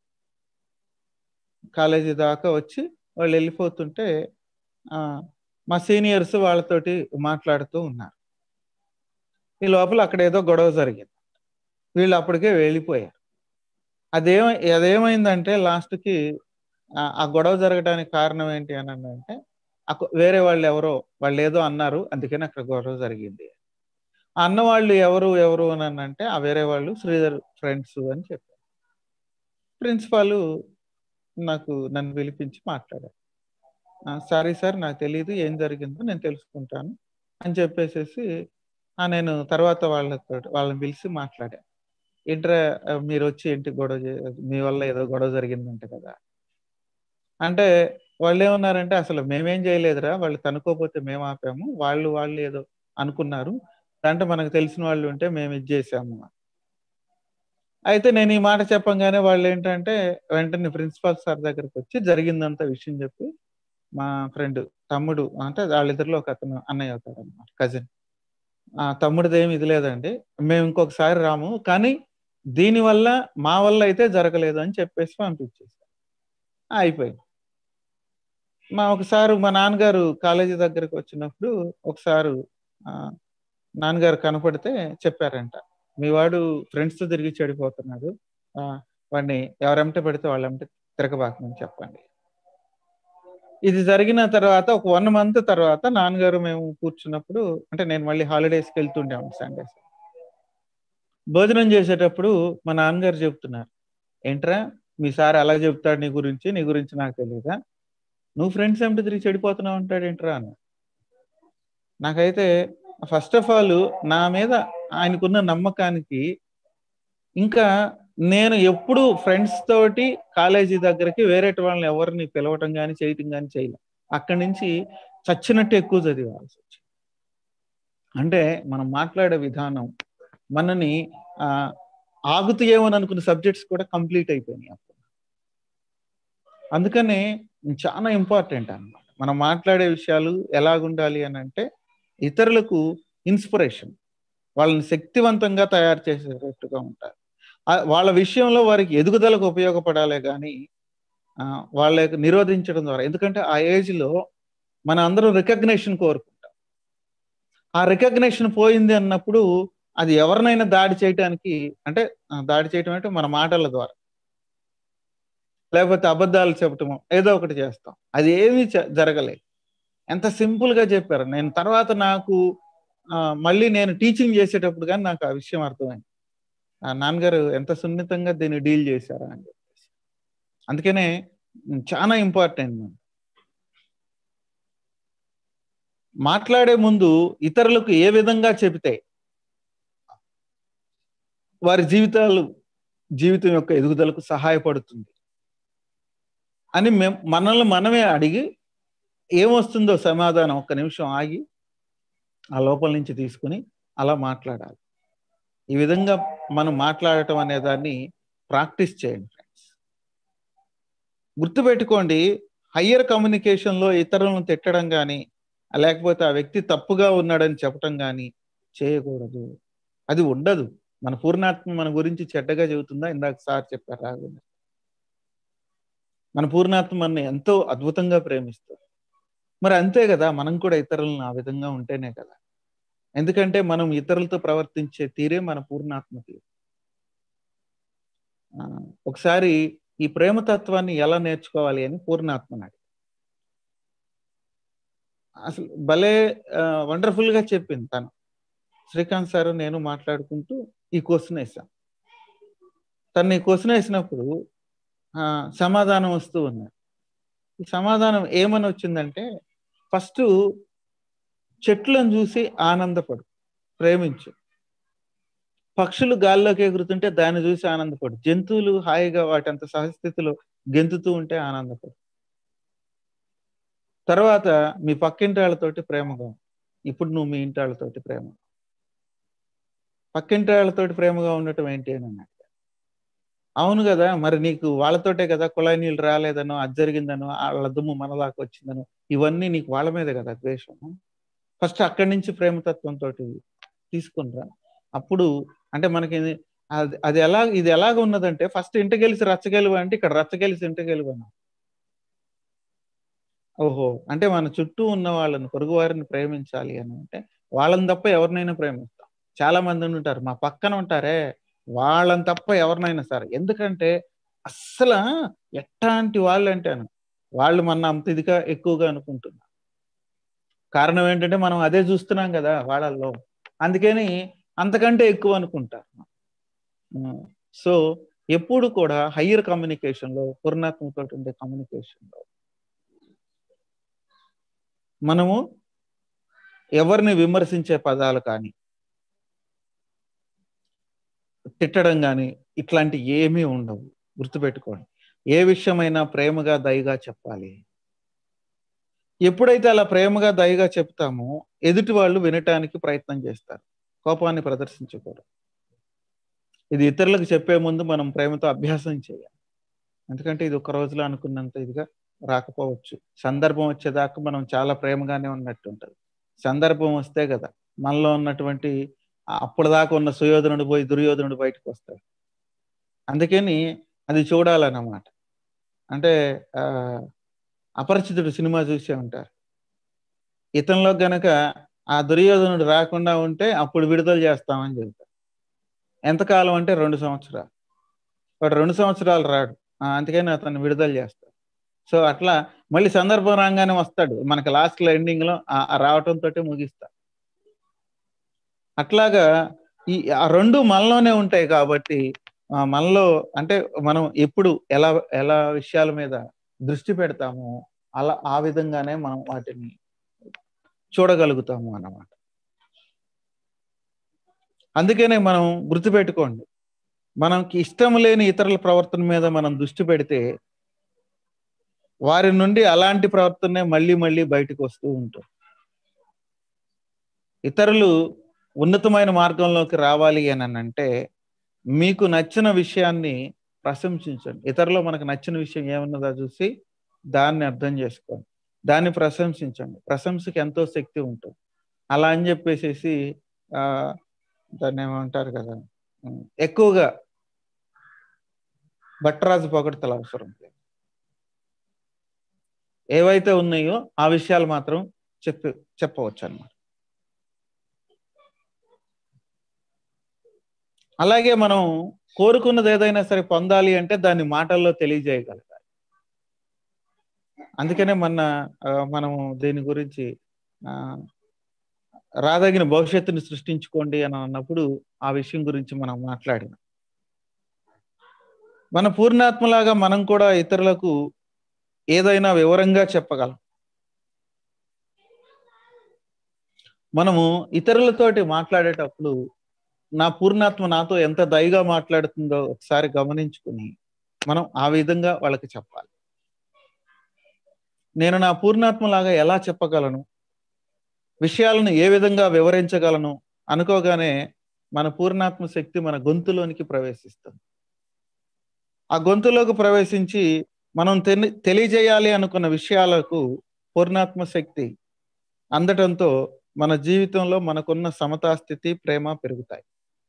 కాలేజీ దాకా వచ్చి వాళ్ళు వెళ్ళిపోతుంటే ఆ, మా సీనియర్స్ వాళ్ళతోటి మాట్లాడుతూ ఉన్నారు ఈ లోపల అక్కడ ఏదో గొడవ జరిగింది వీళ్ళు అప్పటికే వెళ్ళిపోయారు అదేమ అదేమైందంటే లాస్ట్కి ఆ- ఆ గొడవ జరగడానికి కారణం ఏంటి అని అంటే అక్క- వేరే వాళ్ళు ఎవరో వాళ్ళు ఏదో అన్నారు అందుకని అక్కడ గొడవ జరిగింది ఆ అన్న వాళ్ళు ఎవరు ఎవరు అని అంటే ఆ వేరే వాళ్ళు శ్రీధర్ ఫ్రెండ్స్ అని చెప్పారు ప్రిన్సిపాల్ నాకు నన్ను పిలిపించి మాట్లాడారు సారీ సార్ నాకు తెలియదు ఏం జరిగిందో నేను తెలుసుకుంటాను అని చెప్పేసేసి ఆ, నేను తర్వాత వాళ్ళతో వాళ్ళని పిలిచి మాట్లాడా ఏంట్రా ఆ, మీరు వచ్చి ఏంటి గొడవ చే- మీ వల్ల ఏదో గొడవ జరిగిందంట కదా అంటే వాళ్ళు ఏమన్నారంటే అసలు మేమేం చేయలేదురా వాళ్ళు తనుకోపోతే మేము ఆపాము వాళ్ళు వాళ్ళు ఏదో అనుకున్నారు దాంట్లో మనకు తెలిసిన వాళ్ళు ఉంటే మేము ఇది చేసాము అయితే నేను ఈ మాట చెప్పంగానే వాళ్ళు ఏంటంటే వెంటనే ప్రిన్సిపాల్ సార్ దగ్గరికి వచ్చి జరిగిందంత విషయం చెప్పి మా ఫ్రెండ్ తమ్ముడు అంటే వాళ్ళిద్దరిలో ఒక అతను అన్నయ్య అవుతాడు అనమాట కజిన్ ఆ తమ్ముడిది ఏమి ఇది లేదండి మేము ఇంకొకసారి రాము కానీ దీనివల్ల మా వల్ల అయితే జరగలేదు అని చెప్పేసి పంపించేసాం అయిపోయింది మా ఒకసారి మా నాన్నగారు కాలేజీ దగ్గరికి వచ్చినప్పుడు ఒకసారి నాన్నగారు కనపడితే చెప్పారంట మీ వాడు ఫ్రెండ్స్తో తిరిగి చెడిపోతున్నాడు వాడిని ఎవరెంట పెడితే వాళ్ళెంట తిరగబాకమని చెప్పండి ఇది జరిగిన తర్వాత ఒక వన్ మంత్ తర్వాత నాన్నగారు మేము కూర్చున్నప్పుడు అంటే నేను మళ్ళీ హాలిడేస్కి వెళ్తుండేవాడిని సండేస్ భోజనం చేసేటప్పుడు మా నాన్నగారు చెప్తున్నారు ఏంట్రా మీ సార్ అలా చెప్తాడు నీ గురించి నీ గురించి నాకు తెలియదా నువ్వు ఫ్రెండ్స్ ఏమిటి తిరిగి చెడిపోతున్నావు అంటాడు ఏంట్రా అన్న నాకైతే ఫస్ట్ ఆఫ్ ఆల్ నా మీద ఆయనకున్న నమ్మకానికి ఇంకా నేను ఎప్పుడు ఫ్రెండ్స్ తోటి కాలేజీ దగ్గరికి వేరే వాళ్ళని ఎవరిని పిలవటం కానీ చేయటం కానీ చేయలే అక్కడి నుంచి చచ్చినట్టు ఎక్కువ చదివాల్సి వచ్చింది అంటే మనం మాట్లాడే విధానం మనని ఆ ఆగుతాయేమని అనుకున్న సబ్జెక్ట్స్ కూడా కంప్లీట్ అయిపోయినాయి అప్పుడు అందుకనే చాలా ఇంపార్టెంట్ అనమాట మనం మాట్లాడే విషయాలు ఎలాగుండాలి అని అంటే ఇతరులకు ఇన్స్పిరేషన్ వాళ్ళని శక్తివంతంగా తయారు చేసేటట్టుగా ఉంటారు వాళ్ళ విషయంలో వారికి ఎదుగుదలకు ఉపయోగపడాలే కానీ వాళ్ళకి నిరోధించడం ద్వారా ఎందుకంటే ఆ ఏజ్లో మన అందరం రికగ్నేషన్ కోరుకుంటాం ఆ రికగ్నేషన్ పోయింది అన్నప్పుడు అది ఎవరినైనా దాడి చేయటానికి అంటే దాడి చేయటం అంటే మన మాటల ద్వారా లేకపోతే అబద్ధాలు చెప్పటము ఏదో ఒకటి చేస్తాం అది ఏమీ జరగలేదు ఎంత సింపుల్గా చెప్పారు నేను తర్వాత నాకు మళ్ళీ నేను టీచింగ్ చేసేటప్పుడు కానీ నాకు ఆ విషయం అర్థమైంది ఆ నాన్నగారు ఎంత సున్నితంగా దీన్ని డీల్ చేశారా అని చెప్పేసి అందుకనే చాలా ఇంపార్టెంట్ మాట్లాడే ముందు ఇతరులకు ఏ విధంగా చెబితే వారి జీవితాలు జీవితం యొక్క ఎదుగుదలకు సహాయపడుతుంది అని మేము మనల్ని మనమే అడిగి ఏమొస్తుందో సమాధానం ఒక్క నిమిషం ఆగి ఆ లోపల నుంచి తీసుకుని అలా మాట్లాడాలి ఈ విధంగా మనం మాట్లాడటం అనే దాన్ని ప్రాక్టీస్ చేయండి ఫ్రెండ్స్ గుర్తుపెట్టుకోండి హయ్యర్ కమ్యూనికేషన్లో ఇతరులను తిట్టడం కానీ లేకపోతే ఆ వ్యక్తి తప్పుగా ఉన్నాడని చెప్పటం కానీ చేయకూడదు అది ఉండదు మన పూర్ణాత్మ మన గురించి చెడ్డగా చెబుతుందా ఇందాక సార్ చెప్పారు రాఘవేంద్ర మన పూర్ణాత్మ మన ఎంతో అద్భుతంగా ప్రేమిస్తుంది మరి అంతే కదా మనం కూడా ఇతరులను ఆ విధంగా ఉంటేనే కదా ఎందుకంటే మనం ఇతరులతో ప్రవర్తించే తీరే మన పూర్ణాత్మ తీరు ఒకసారి ఈ ప్రేమతత్వాన్ని ఎలా నేర్చుకోవాలి అని పూర్ణాత్మని అడిగి అసలు భలే వండర్ఫుల్ గా చెప్పింది తను శ్రీకాంత్ సార్ నేను మాట్లాడుకుంటూ ఈ క్వశ్చన్ వేసాం తను ఈ క్వశ్చన్ వేసినప్పుడు సమాధానం వస్తూ ఉన్నారు ఈ సమాధానం ఏమని వచ్చిందంటే ఫస్ట్ చెట్లను చూసి ఆనందపడు ప్రేమించు పక్షులు గాల్లోకి ఎగురుతుంటే దాన్ని చూసి ఆనందపడు జంతువులు హాయిగా వాటి అంత సహస్థితిలో గెంతుతూ ఉంటే ఆనందపడు తర్వాత మీ పక్కింటి వాళ్ళతోటి ప్రేమగా ఇప్పుడు నువ్వు మీ ఇంటి వాళ్ళతోటి ప్రేమ పక్కింటి వాళ్ళతోటి ప్రేమగా ఉండటం ఏంటి అని అన్నాడు అవును కదా మరి నీకు వాళ్ళతోటే కదా కుళాయి నీళ్ళు రాలేదనో అది జరిగిందనో వాళ్ళ దుమ్ము మనలాగా వచ్చిందనో ఇవన్నీ నీకు వాళ్ళ మీద కదా ద్వేషం ఫస్ట్ అక్కడి నుంచి ప్రేమతత్వంతో తీసుకునిరా అప్పుడు అంటే మనకి అది అది ఎలా ఇది ఎలాగ ఉన్నదంటే ఫస్ట్ ఇంట గెలిచి రచ్చగెలువ అంటే ఇక్కడ రచ్చగెలిసి ఇంట గెలువను ఓహో అంటే మన చుట్టూ ఉన్న వాళ్ళని పొరుగు వారిని ప్రేమించాలి అని అంటే వాళ్ళని తప్ప ఎవరినైనా ప్రేమిస్తాం చాలా మంది ఉంటారు మా పక్కన ఉంటారే వాళ్ళని తప్ప ఎవరినైనా సరే ఎందుకంటే అస్సలు ఎట్లాంటి వాళ్ళు అంటాను వాళ్ళు మన అంత ఇదిగా ఎక్కువగా అనుకుంటున్నారు కారణం ఏంటంటే మనం అదే చూస్తున్నాం కదా వాళ్ళల్లో అందుకని అంతకంటే ఎక్కువ అనుకుంటారు సో ఎప్పుడు కూడా హయ్యర్ కమ్యూనికేషన్లో పూర్ణాత్మతో ఉండే కమ్యూనికేషన్లో మనము ఎవరిని విమర్శించే పదాలు కానీ తిట్టడం కానీ ఇట్లాంటి ఏమీ ఉండవు గుర్తుపెట్టుకోండి ఏ విషయమైనా ప్రేమగా దయగా చెప్పాలి ఎప్పుడైతే అలా ప్రేమగా దయగా చెప్తామో ఎదుటి వాళ్ళు వినటానికి ప్రయత్నం చేస్తారు కోపాన్ని ప్రదర్శించకూడదు ఇది ఇతరులకు చెప్పే ముందు మనం ప్రేమతో అభ్యాసం చేయాలి ఎందుకంటే ఇది ఒక రోజులో అనుకున్నంత ఇదిగా రాకపోవచ్చు సందర్భం వచ్చేదాకా మనం చాలా ప్రేమగానే ఉన్నట్టు ఉంటుంది సందర్భం వస్తే కదా మనలో ఉన్నటువంటి అప్పటిదాకా ఉన్న సుయోధనుడు పోయి దుర్యోధనుడు బయటకు వస్తాడు అందుకని అది చూడాలన్నమాట అంటే ఆ అపరిచితుడు సినిమా చూసే ఉంటారు ఇతనిలో గనక ఆ దుర్యోధనుడు రాకుండా ఉంటే అప్పుడు విడుదల చేస్తామని చెబుతారు ఎంతకాలం అంటే రెండు సంవత్సరాలు వాడు రెండు సంవత్సరాలు రాడు అందుకని అతన్ని విడుదల చేస్తారు సో అట్లా మళ్ళీ సందర్భం రాగానే వస్తాడు మనకి లాస్ట్ లో ఎండింగ్ లో రావటంతో ముగిస్తా అట్లాగా ఈ ఆ రెండు మనలోనే ఉంటాయి కాబట్టి మనలో అంటే మనం ఎప్పుడు ఎలా ఎలా విషయాల మీద దృష్టి పెడతామో అలా ఆ విధంగానే మనం వాటిని చూడగలుగుతాము అన్నమాట అందుకనే మనం గుర్తుపెట్టుకోండి మనకి ఇష్టం లేని ఇతరుల ప్రవర్తన మీద మనం దృష్టి పెడితే వారి నుండి అలాంటి ప్రవర్తనే మళ్ళీ మళ్ళీ బయటకు వస్తూ ఉంటుంది ఇతరులు ఉన్నతమైన మార్గంలోకి రావాలి అని అంటే మీకు నచ్చిన విషయాన్ని ప్రశంసించండి ఇతరులో మనకు నచ్చిన విషయం ఏమన్నదో చూసి దాన్ని అర్థం చేసుకోండి దాన్ని ప్రశంసించండి ప్రశంసకి ఎంతో శక్తి ఉంటుంది అలా అని చెప్పేసేసి ఆ దాన్ని ఏమంటారు కదా ఎక్కువగా భట్టరాజు పొగడతలు అవసరం లేదు ఏవైతే ఉన్నాయో ఆ విషయాలు మాత్రం చెప్పి చెప్పవచ్చు అన్నమాట అలాగే మనం కోరుకున్నది ఏదైనా సరే పొందాలి అంటే దాన్ని మాటల్లో తెలియజేయగలగాలి అందుకనే మొన్న మనము దీని గురించి రాదగిన భవిష్యత్తుని సృష్టించుకోండి అని అన్నప్పుడు ఆ విషయం గురించి మనం మాట్లాడినాం మన పూర్ణాత్మలాగా మనం కూడా ఇతరులకు ఏదైనా వివరంగా చెప్పగలం మనము ఇతరులతోటి మాట్లాడేటప్పుడు నా పూర్ణాత్మ నాతో ఎంత దయగా మాట్లాడుతుందో ఒకసారి గమనించుకుని మనం ఆ విధంగా వాళ్ళకి చెప్పాలి నేను నా పూర్ణాత్మలాగా ఎలా చెప్పగలను విషయాలను ఏ విధంగా వివరించగలను అనుకోగానే మన పూర్ణాత్మ శక్తి మన గొంతులోనికి ప్రవేశిస్తుంది ఆ గొంతులోకి ప్రవేశించి మనం తెలి తెలియజేయాలి అనుకున్న విషయాలకు పూర్ణాత్మ శక్తి అందటంతో మన జీవితంలో మనకున్న సమతాస్థితి ప్రేమ పెరుగుతాయి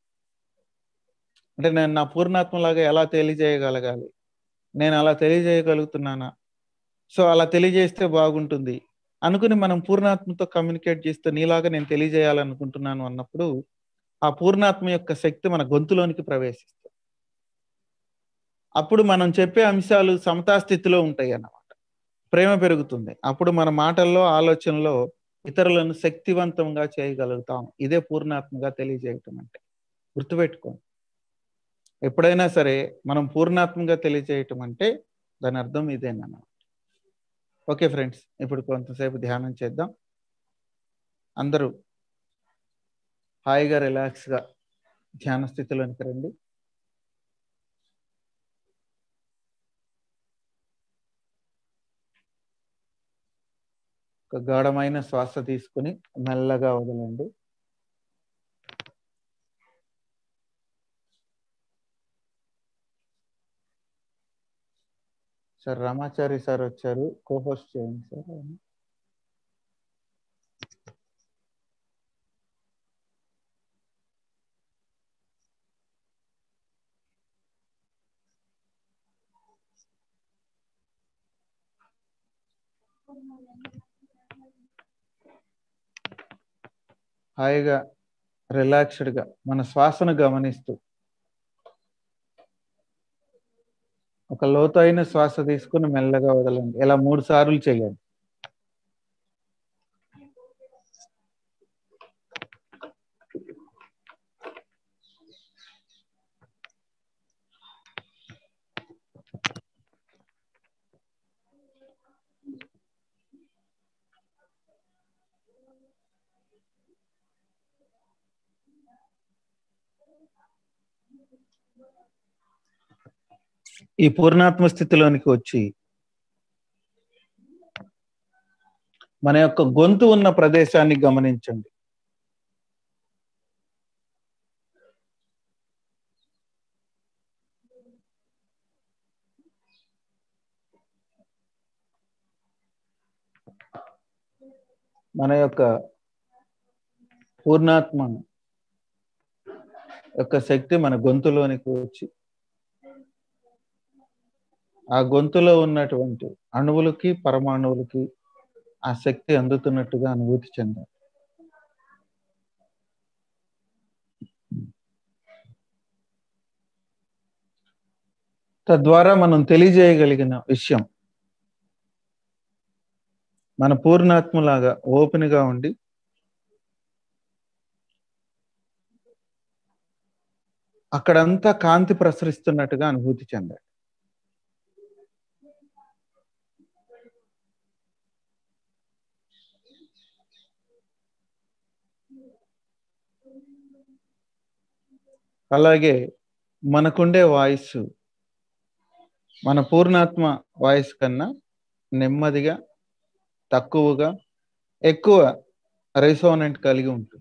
అంటే నేను నా పూర్ణాత్మలాగా ఎలా తెలియజేయగలగాలి నేను అలా తెలియజేయగలుగుతున్నానా సో అలా తెలియజేస్తే బాగుంటుంది అనుకుని మనం పూర్ణాత్మతో కమ్యూనికేట్ చేస్తే నీలాగా నేను తెలియజేయాలనుకుంటున్నాను అన్నప్పుడు ఆ పూర్ణాత్మ యొక్క శక్తి మన గొంతులోనికి ప్రవేశిస్తుంది అప్పుడు మనం చెప్పే అంశాలు సమతాస్థితిలో ఉంటాయి అన్నమాట ప్రేమ పెరుగుతుంది అప్పుడు మన మాటల్లో ఆలోచనలో ఇతరులను శక్తివంతంగా చేయగలుగుతాం ఇదే పూర్ణాత్మగా తెలియజేయటం అంటే గుర్తుపెట్టుకోండి ఎప్పుడైనా సరే మనం పూర్ణాత్మగా తెలియజేయటం అంటే దాని అర్థం ఇదేనన్నమాట ఓకే ఫ్రెండ్స్ ఇప్పుడు కొంతసేపు ధ్యానం చేద్దాం అందరూ హాయిగా రిలాక్స్గా ధ్యాన స్థితిలోనికి రండి ఒక గాఢమైన శ్వాస తీసుకుని మెల్లగా వదలండి సార్ రామాచారి సార్ వచ్చారు కోహోస్ట్ చేయండి సార్ హాయిగా రిలాక్స్డ్గా మన శ్వాసను గమనిస్తూ ఒక లోతైన శ్వాస తీసుకుని మెల్లగా వదలండి ఇలా మూడు సార్లు చేయండి ఈ పూర్ణాత్మ స్థితిలోనికి వచ్చి మన యొక్క గొంతు ఉన్న ప్రదేశాన్ని గమనించండి మన యొక్క పూర్ణాత్మ యొక్క శక్తి మన గొంతులోనికి వచ్చి ఆ గొంతులో ఉన్నటువంటి అణువులకి పరమాణువులకి ఆ శక్తి అందుతున్నట్టుగా అనుభూతి చెందాలి తద్వారా మనం తెలియజేయగలిగిన విషయం మన పూర్ణాత్మలాగా ఓపెన్గా ఉండి అక్కడంతా కాంతి ప్రసరిస్తున్నట్టుగా అనుభూతి చెందాడు అలాగే మనకుండే వాయిస్ మన పూర్ణాత్మ వాయిస్ కన్నా నెమ్మదిగా తక్కువగా ఎక్కువ రెసోనెంట్ కలిగి ఉంటుంది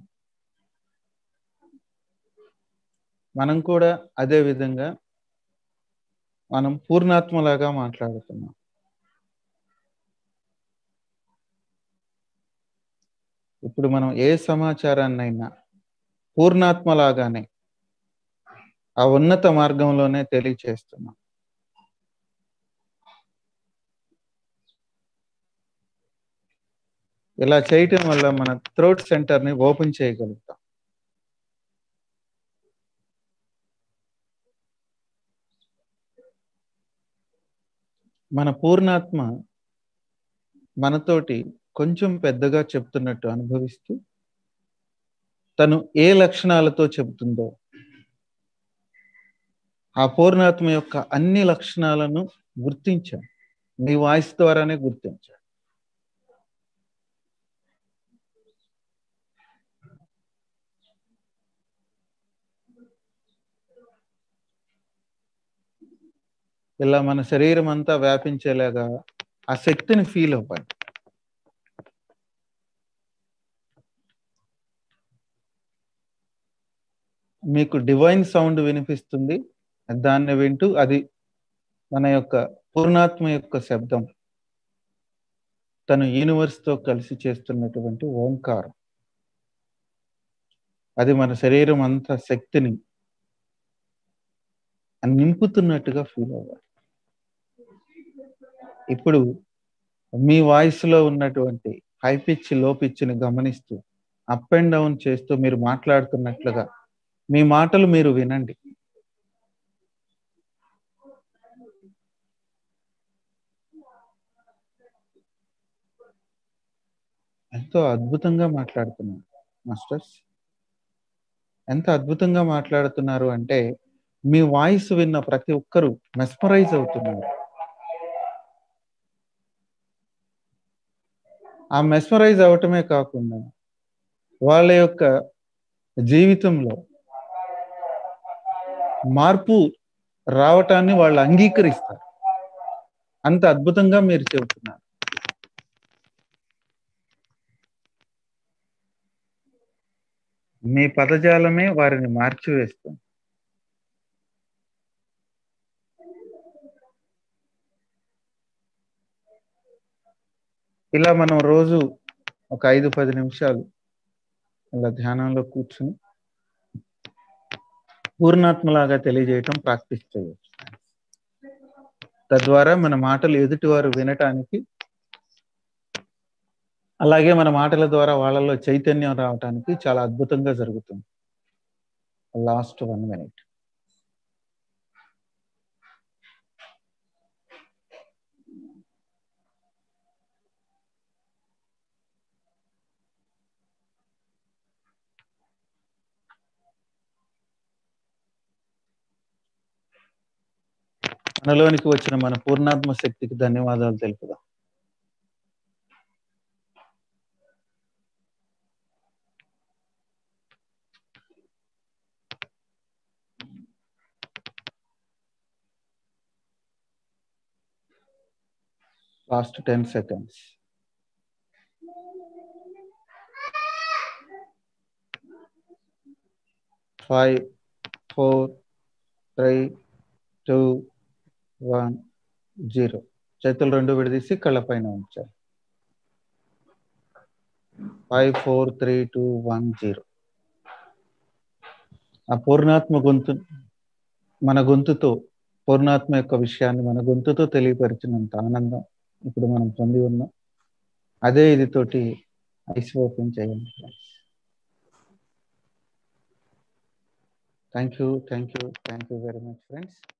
మనం కూడా అదే విధంగా మనం పూర్ణాత్మలాగా మాట్లాడుతున్నాం ఇప్పుడు మనం ఏ సమాచారాన్నైనా పూర్ణాత్మలాగానే ఆ ఉన్నత మార్గంలోనే తెలియచేస్తున్నాం ఇలా చేయటం వల్ల మన థ్రోట్ సెంటర్ని ఓపెన్ చేయగలుగుతాం మన పూర్ణాత్మ మనతోటి కొంచెం పెద్దగా చెప్తున్నట్టు అనుభవిస్తూ తను ఏ లక్షణాలతో చెబుతుందో ఆ పూర్ణాత్మ యొక్క అన్ని లక్షణాలను గుర్తించాం మీ వాయిస్ ద్వారానే గుర్తించాం ఇలా మన శరీరం అంతా వ్యాపించేలాగా ఆ శక్తిని ఫీల్ అవ్వండి మీకు డివైన్ సౌండ్ వినిపిస్తుంది దాన్ని వింటూ అది మన యొక్క పూర్ణాత్మ యొక్క శబ్దం తను యూనివర్స్తో కలిసి చేస్తున్నటువంటి ఓంకారం అది మన శరీరం అంతా శక్తిని నింపుతున్నట్టుగా ఫీల్ అవ్వాలి ఇప్పుడు మీ వాయిస్లో ఉన్నటువంటి హై పిచ్ లో పిచ్ని గమనిస్తూ అప్ అండ్ డౌన్ చేస్తూ మీరు మాట్లాడుతున్నట్లుగా మీ మాటలు మీరు వినండి ఎంతో అద్భుతంగా మాట్లాడుతున్నారు మాస్టర్స్ ఎంత అద్భుతంగా మాట్లాడుతున్నారు అంటే మీ వాయిస్ విన్న ప్రతి ఒక్కరూ మెస్మరైజ్ అవుతున్నారు ఆ మెస్మరైజ్ అవటమే కాకుండా వాళ్ళ యొక్క జీవితంలో మార్పు రావటాన్ని వాళ్ళు అంగీకరిస్తారు అంత అద్భుతంగా మీరు చెబుతున్నారు మీ పదజాలమే వారిని మార్చివేస్తుంది ఇలా మనం రోజు ఒక ఐదు పది నిమిషాలు ఇలా ధ్యానంలో కూర్చుని పూర్ణాత్మలాగా తెలియజేయటం ప్రాక్టీస్ చేయవచ్చు తద్వారా మన మాటలు ఎదుటివారు వినటానికి అలాగే మన మాటల ద్వారా వాళ్ళలో చైతన్యం రావటానికి చాలా అద్భుతంగా జరుగుతుంది లాస్ట్ వన్ మినిట్ మనలోనికి వచ్చిన మన పూర్ణాత్మ శక్తికి ధన్యవాదాలు తెలుపుదాం last ten seconds five four three two one zero చేతులు రెండు విడదీసి కళ్ళ పైన ఉంచాలి five four three two one zero ఆ పూర్ణాత్మ గొంతు మన గొంతుతో పూర్ణాత్మ యొక్క విషయాన్ని మన గొంతుతో తెలియపరిచినంత ఆనందం ఇప్పుడు మనం పొంది ఉన్నాం అదే ఇది తోటి ఐస్ ఓపెన్ చేయండి thank you thank you thank you very much friends